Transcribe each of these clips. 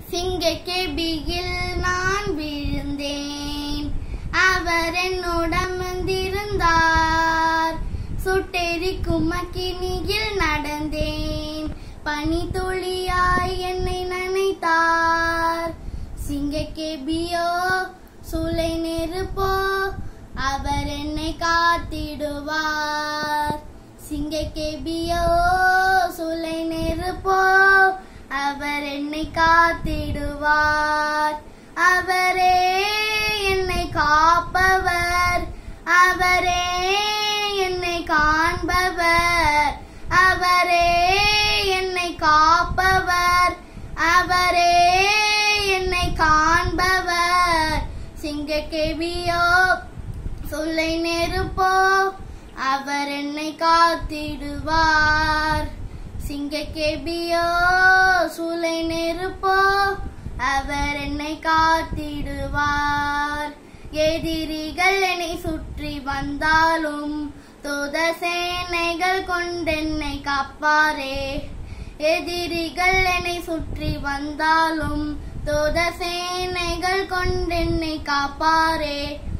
சிங்கக்கே பிகில் நான் விழுந்தேன் அவர் என்னுடன் வந்திருந்தார் சுட்டெரிக்கும் அக்கினியில் நடந்தேன் பனி துளியாய் என்னை நனைத்தார் சிங்கக்கே பியோ சுலை நெருப்போ அவர் என்னை காத்திடுவார் சிங்கக்கே பியோ சுலை நெருப்போ அவர் என்னை காத்திடுவார் அவரே என்னை காப்பவர் அவரே என்னை காண்பவர் அவரே என்னை காப்பவர் அவரே என்னை காண்பவர் சிங்கக்கேபியோ சொல்லை நெருப்போ அவர் என்னை காத்திடுவார் சிங்கக்கேபியோ சுலை நெருப்போ அவர் என்னை காத்திடுவார் எதிரிகள் என்னை சுற்றி வந்தாலும் தூத சேனைகள் கொண்டென்னை காப்பாரே எதிரிகள் என்னை சுற்றி வந்தாலும் தூத சேனைகள் கொண்டென்னை காப்பாரே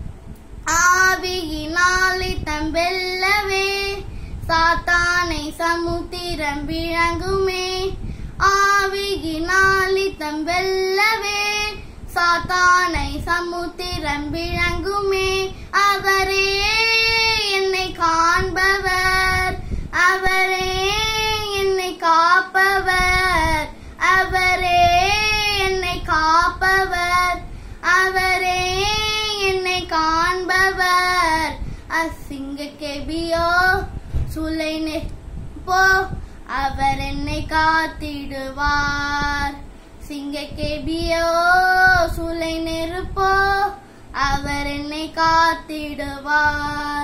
ஆவியினாலே தம்பெல்லவே சாத்தானை சமுத்திரம் விளங்குமே ஆவியினாலே தம்பெல்லவே சாத்தானை சமுத்திரம் விளங்குமே அவரே என்னை காண்பவர் அவரே என்னை காப்பவர் அவரே என்னை காப்பவர் அவரே என்னை காண்பவர் அசிங்க கெபியோ சுலை போ அவர் என்னை காத்திடுவார் சிங்க கெபியோ சுலை நெருப்போ அவர் என்னை காத்திடுவார்